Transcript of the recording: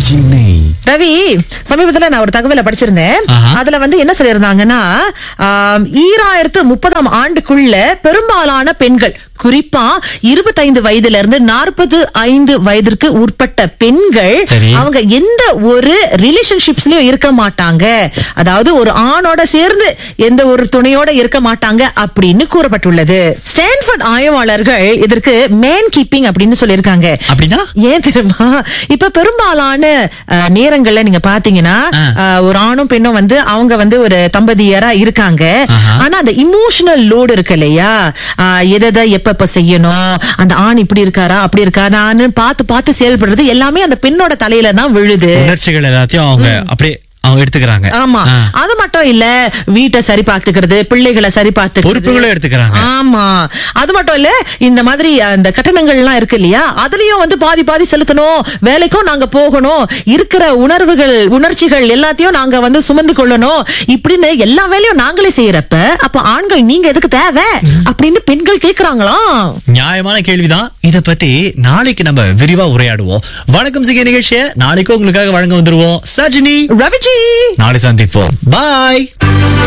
சென்னை ரவி சமீபத்துல நான் ஒரு தகவலை படிச்சிருந்தேன் ஆஹா. அதுல வந்து என்ன சொல்லியிருந்தாங்கன்னா ஆம், ஈராயிரத்து முப்பதாம் ஆண்டுக்குள்ள பெரும்பாலான பெண்கள் குறிப்பா இருபத்தைந்து வயதுல இருந்து நாற்பது ஐந்து வயதிற்கு உட்பட்ட பெண்கள் சரி. அவங்க எந்த ஒரு ரிலேஷன்ஷிப்ஸ்லயும் இருக்க மாட்டாங்க அதாவது ஒரு ஆணோட சேர்ந்து எந்த ஒரு துணையோட இருக்க மாட்டாங்க அப்படின்னு கூறப்பட்டுள்ளது ஸ்டான்ஃபோர்ட் ஆய்வாளர்கள் இதற்கு மேன் கீப்பிங் அப்படின்னு சொல்லியிருக்காங்க அப்படின்னா ஏன் தெரியுமா இப்ப பெரும்பாலான அஹ், நேரங்கள்ல நீங்க பாத்தீங்கன்னா ஆ. அஹ், ஒரு ஆணும் பெண்ணும் வந்து அவங்க வந்து ஒரு தம்பதியரா இருக்காங்க ஆஹா. ஆனா அந்த இமோஷனல் லோடு இருக்கு இல்லையா அஹ், எதை எதை எப்ப எப்ப செய்யணும் அந்த ஆண் இப்படி இருக்காரா அப்படி இருக்காரான்னு பார்த்து பார்த்து செயல்படுறது எல்லாமே அந்த பெண்ணோட தலையில தான் விழுது உணர்ச்சிகள் எல்லாத்தையும் அவங்க அப்படியே அவங்க எடுத்துக்கிறாங்க ஆமா ஆ. அது மட்டும் இல்ல வீட்டை சரி பார்த்துக்கிறது பிள்ளைகளை சரி பார்த்து பொறுப்புகளும் எடுத்துக்கிறாங்க ஆமா அது மட்டும் இல்ல இந்த மாதிரி அந்த கட்டணங்கள் எல்லாம் இருக்கு இல்லையா அதுலயும் வந்து பாதி பாதி செலுத்தணும் வேலைக்கும் நாங்க போகணும் இருக்கிற உணர்வுகள் உணர்ச்சிகள் எல்லாத்தையும் நாங்க வந்து சுமந்து கொள்ளணும் இப்படின்னு எல்லா வேலையும் நாங்களே செய்யறப்ப அப்ப ஆண்கள் நீங்க எதுக்கு தேவை அப்படின்னு பெண்கள் கேக்குறாங்களாம் நியாயமான கேள்விதான் இத பத்தி நாளைக்கு நம்ம விரிவா உரையாடுவோம் வணக்கம் சிகை நிகழ்ச்சியை நாளைக்கு உங்களுக்காக வழங்க வந்துருவோம் சஜினி ரவிஜி நாளை சந்திப்போம் பாய்